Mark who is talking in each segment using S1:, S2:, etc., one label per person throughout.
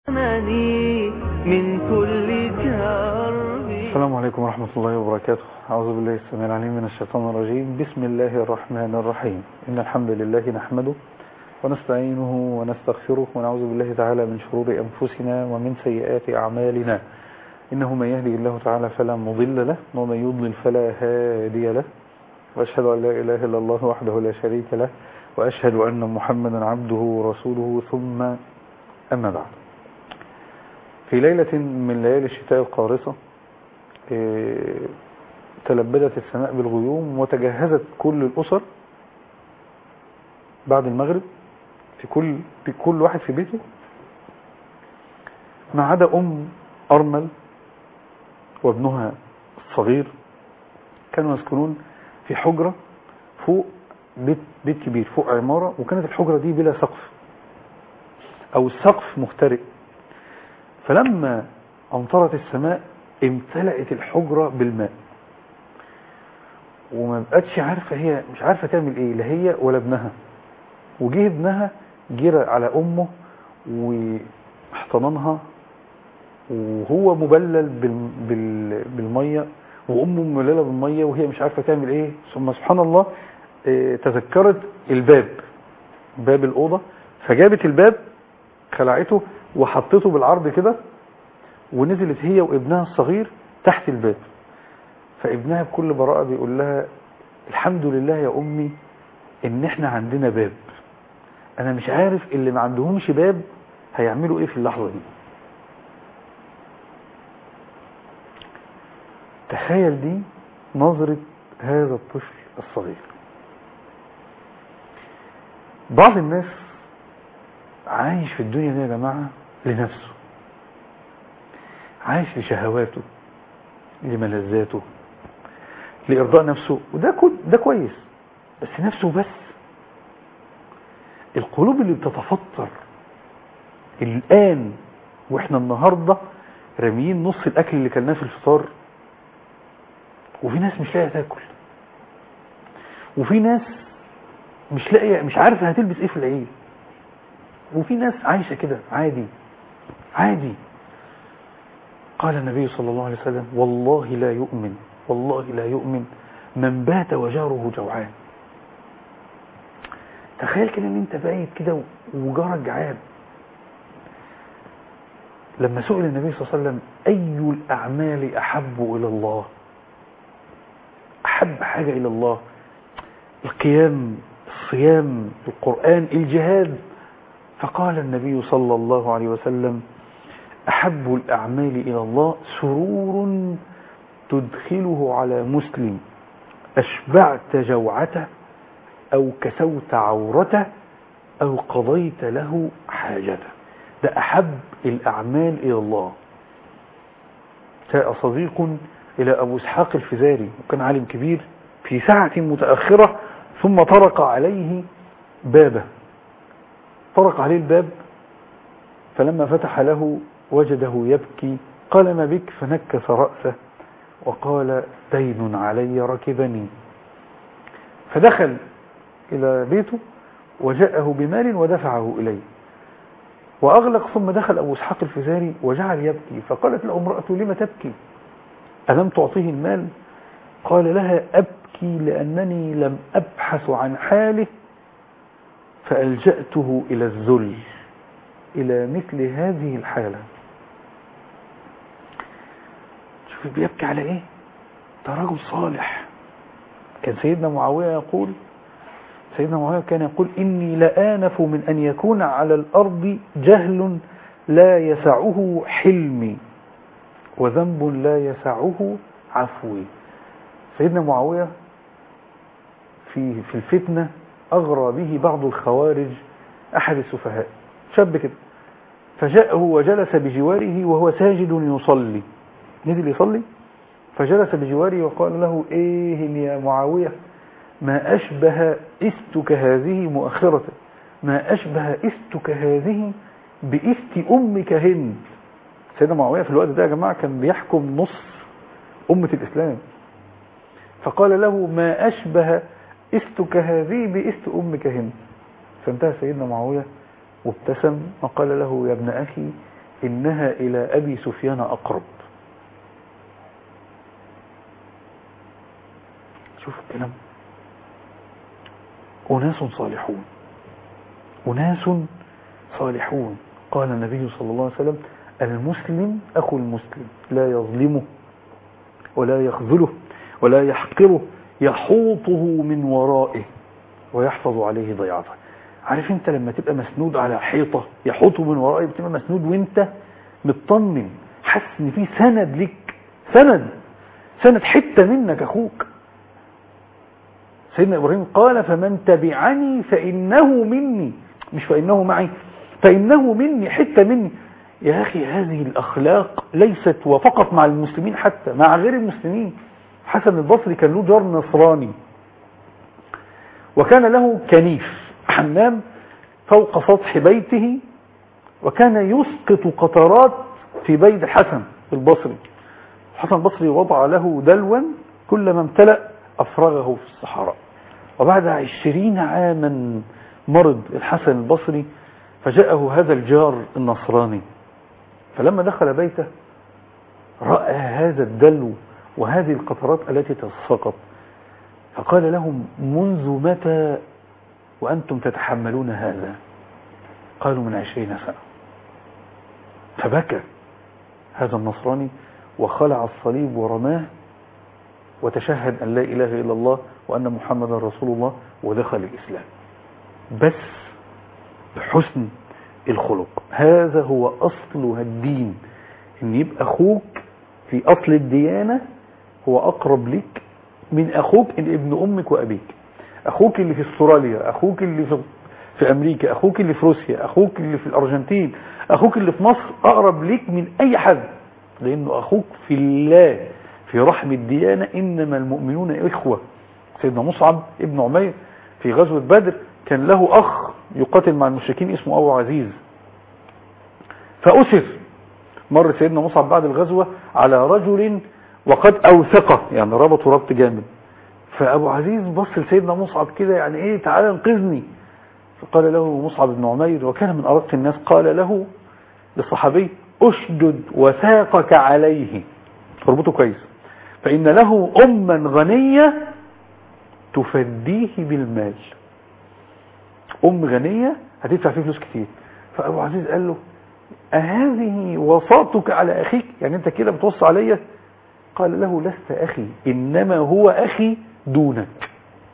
S1: أماني من كل كرب
S2: السلام عليكم ورحمة الله وبركاته أعوذ بالله السميع العليم من الشيطان الرجيم بسم الله الرحمن الرحيم إن الحمد لله نحمده ونستعينه ونستغفره ونعوذ بالله تعالى من شرور أنفسنا ومن سيئات أعمالنا إنه من يهدي الله تعالى فلا مضل له ومن يضلل فلا هادي له وأشهد أن لا إله إلا الله وحده لا شريك له وأشهد أن محمدا عبده ورسوله ثم أما بعد في ليلة من ليالي الشتاء القارصة إيه، تلبدت السماء بالغيوم وتجهزت كل الأسر بعد المغرب في كل في كل واحد في بيته ما عدا أم أرمل وابنها الصغير كانوا يسكنون في حجرة فوق بيت, بيت كبير فوق عمارة وكانت الحجرة دي بلا سقف أو السقف مخترق فلما أمطرت السماء امتلأت الحجرة بالماء وما بقتش عارفة هي مش عارفة تعمل ايه لا هي ولا ابنها وجه ابنها جرى على امه واحتضنها وهو مبلل بال... بال... بالمية وامه مبللة بالمية وهي مش عارفة تعمل ايه ثم سبحان الله اه تذكرت الباب باب الأوضة فجابت الباب خلعته وحطته بالعرض كده ونزلت هي وابنها الصغير تحت الباب فابنها بكل براءة بيقول لها الحمد لله يا أمي إن إحنا عندنا باب أنا مش عارف اللي ما عندهمش باب هيعملوا إيه في اللحظة دي تخيل دي نظرة هذا الطفل الصغير بعض الناس عايش في الدنيا دي يا جماعة لنفسه عايش لشهواته لملذاته لإرضاء نفسه وده كو ده كويس بس نفسه بس القلوب اللي بتتفطر الآن واحنا النهاردة راميين نص الأكل اللي كلناه في الفطار وفي ناس مش لاقية تاكل وفي ناس مش لاقية مش عارفة هتلبس ايه في العيد وفي ناس عايشة كده عادي عادي قال النبي صلى الله عليه وسلم والله لا يؤمن والله لا يؤمن من بات وجاره جوعان تخيل كده ان انت بايت كده وجارك جعان لما سئل النبي صلى الله عليه وسلم اي الاعمال احب الى الله احب حاجة الى الله القيام الصيام القرآن الجهاد فقال النبي صلى الله عليه وسلم أحب الأعمال إلى الله سرور تدخله على مسلم أشبعت جوعته أو كسوت عورته أو قضيت له حاجته ده أحب الأعمال إلى الله جاء صديق إلى أبو إسحاق الفزاري وكان عالم كبير في ساعة متأخرة ثم طرق عليه بابه طرق عليه الباب فلما فتح له وجده يبكي قال ما بك فنكس رأسه وقال دين علي ركبني فدخل إلى بيته وجاءه بمال ودفعه إليه وأغلق ثم دخل أبو اسحاق الفزاري وجعل يبكي فقالت له امرأته لم تبكي ألم تعطيه المال قال لها أبكي لأنني لم أبحث عن حاله فألجأته إلى الذل إلى مثل هذه الحالة شوف بيبكي على إيه ده رجل صالح كان سيدنا معاوية يقول سيدنا معاوية كان يقول إني لآنف من أن يكون على الأرض جهل لا يسعه حلمي وذنب لا يسعه عفوي سيدنا معاوية في في الفتنة أغرى به بعض الخوارج أحد السفهاء شاب كده فجاءه وجلس بجواره وهو ساجد يصلي نزل يصلي فجلس بجواره وقال له ايه يا معاوية ما أشبه إستك هذه مؤخرة ما أشبه إستك هذه بإست أمك هند سيدنا معاوية في الوقت ده يا جماعة كان بيحكم نص أمة الإسلام فقال له ما أشبه إستك هذه بإست أمك هند فانتهى سيدنا معاوية وابتسم وقال له يا ابن أخي إنها إلى أبي سفيان أقرب شوف الكلام أناس صالحون أناس صالحون قال النبي صلى الله عليه وسلم المسلم أخو المسلم لا يظلمه ولا يخذله ولا يحقره يحوطه من ورائه ويحفظ عليه ضيعته عارف انت لما تبقى مسنود على حيطة يحوطه من ورائه بتبقى مسنود وانت مطمن حاسس ان في سند لك سند سند حتة منك اخوك سيدنا ابراهيم قال فمن تبعني فانه مني مش فانه معي فانه مني حتة مني يا اخي هذه الاخلاق ليست وفقط مع المسلمين حتى مع غير المسلمين حسن البصري كان له جار نصراني وكان له كنيف حمام فوق سطح بيته وكان يسقط قطرات في بيت الحسن البصري الحسن البصري وضع له دلوا كلما امتلأ أفرغه في الصحراء وبعد عشرين عاما مرض الحسن البصري فجاءه هذا الجار النصراني فلما دخل بيته رأى هذا الدلو وهذه القطرات التي تسقط فقال لهم منذ متى وأنتم تتحملون هذا قالوا من عشرين سنة فبكى هذا النصراني وخلع الصليب ورماه وتشهد أن لا إله إلا الله وأن محمد رسول الله ودخل الإسلام بس بحسن الخلق هذا هو أصل الدين أن يبقى أخوك في أصل الديانة هو أقرب لك من أخوك اللي ابن أمك وأبيك أخوك اللي في استراليا أخوك اللي في, في أمريكا أخوك اللي في روسيا أخوك اللي في الأرجنتين أخوك اللي في مصر أقرب لك من أي حد لأنه أخوك في الله في رحم الديانة إنما المؤمنون إخوة سيدنا مصعب ابن عمير في غزوة بدر كان له أخ يقاتل مع المشركين اسمه أبو عزيز فأسر مر سيدنا مصعب بعد الغزوة على رجل وقد أوثقه يعني ربطه ربط جامد فأبو عزيز بص لسيدنا مصعب كده يعني إيه تعالى انقذني فقال له مصعب بن عمير وكان من أرق الناس قال له للصحابي أشدد وثاقك عليه اربطه كويس فإن له أما غنية تفديه بالمال أم غنية هتدفع فيه فلوس كتير فأبو عزيز قال له أهذه وصاتك على أخيك يعني أنت كده بتوصى عليا قال له لست أخي إنما هو أخي دونك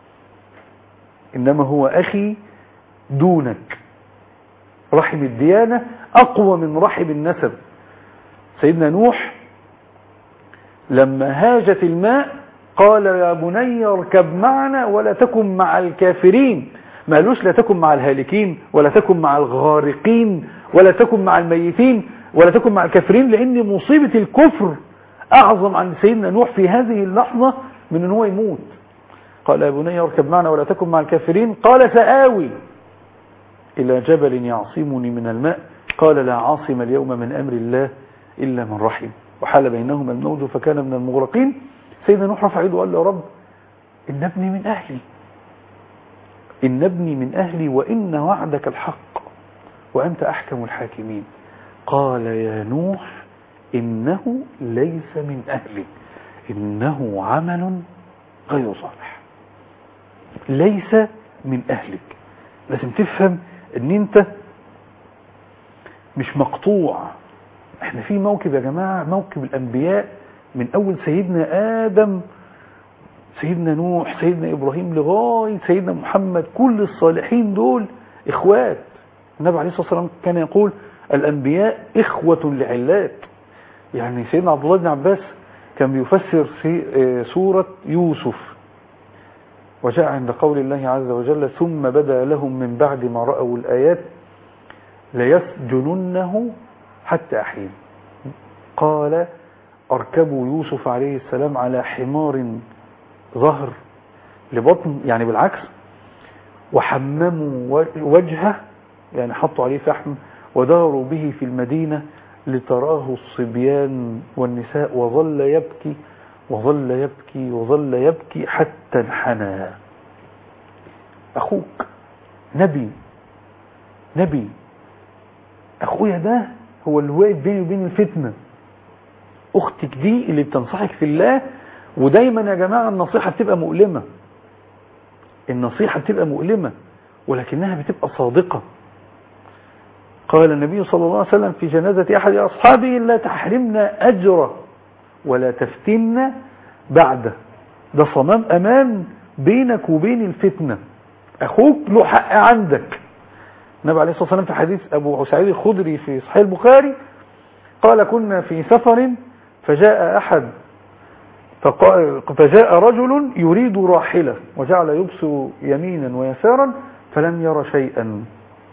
S2: إنما هو أخي دونك رحم الديانة أقوى من رحم النسب سيدنا نوح لما هاجت الماء قال يا بني اركب معنا ولا تكن مع الكافرين ما قالوش لا تكن مع الهالكين ولا تكن مع الغارقين ولا تكن مع الميتين ولا تكن مع الكافرين لأن مصيبة الكفر أعظم عن سيدنا نوح في هذه اللحظة من أن هو يموت قال يا بني اركب معنا ولا تكن مع الكافرين قال سآوي إلى جبل يعصمني من الماء قال لا عاصم اليوم من أمر الله إلا من رحم وحال بينهما الموج فكان من المغرقين سيدنا نوح رفع يده وقال له يا رب إن ابني من أهلي إن ابني من أهلي وإن وعدك الحق وأنت أحكم الحاكمين قال يا نوح إنه ليس من أهلك إنه عمل غير صالح ليس من أهلك لازم تفهم ان انت مش مقطوع احنا في موكب يا جماعة موكب الانبياء من اول سيدنا ادم سيدنا نوح سيدنا ابراهيم لغاية سيدنا محمد كل الصالحين دول اخوات النبي عليه الصلاة والسلام كان يقول الانبياء اخوة لعلات يعني سيدنا عبد الله بن عباس كان بيفسر في سورة يوسف وجاء عند قول الله عز وجل ثم بدا لهم من بعد ما رأوا الآيات ليسجننه حتى حين قال أركبوا يوسف عليه السلام على حمار ظهر لبطن يعني بالعكس وحمموا وجهه يعني حطوا عليه فحم وداروا به في المدينة لتراه الصبيان والنساء وظل يبكي وظل يبكي وظل يبكي حتى انحنى أخوك نبي نبي أخويا ده هو اللي واقف بيني وبين الفتنة أختك دي اللي بتنصحك في الله ودايما يا جماعة النصيحة بتبقى مؤلمة النصيحة بتبقى مؤلمة ولكنها بتبقى صادقة قال النبي صلى الله عليه وسلم في جنازة أحد أصحابه لا تحرمنا أجره ولا تفتنا بعده ده صمام أمان بينك وبين الفتنة أخوك له حق عندك النبي عليه الصلاة والسلام في حديث أبو سعيد الخدري في صحيح البخاري قال كنا في سفر فجاء أحد فقال فجاء رجل يريد راحلة وجعل يبصر يمينا ويسارا فلم ير شيئا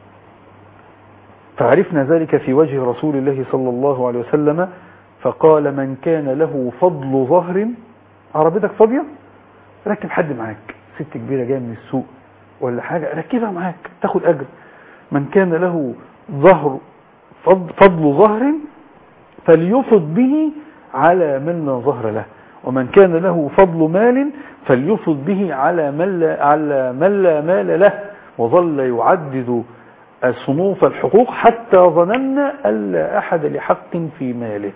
S2: فعرفنا ذلك في وجه رسول الله صلى الله عليه وسلم فقال من كان له فضل ظهر عربيتك فاضية ركب حد معاك ست كبيرة جاية من السوق ولا حاجة ركبها معاك تاخد أجر من كان له ظهر فضل ظهر فليفض به على من لا ظهر له ومن كان له فضل مال فليفض به على من لا, على من لا مال له وظل يعدد صنوف الحقوق حتى ظننا ألا أحد لحق في ماله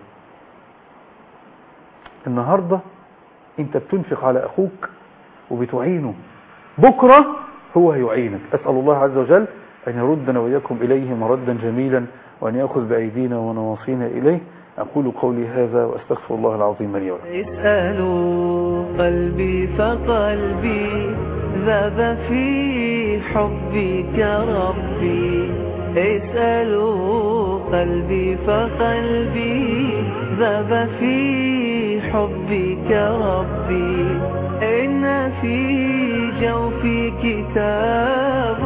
S2: النهاردة انت بتنفق على أخوك وبتعينه بكرة هو هيعينك أسأل الله عز وجل أن يردنا وإياكم إليه مردا جميلا وأن يأخذ بأيدينا ونواصينا إليه أقول قولي هذا وأستغفر الله العظيم لي ولكم
S1: اسألوا قلبي فقلبي ذاب في حبك ربي اسألوا قلبي فقلبي ذاب في حبك ربي إن في جوفي كتاب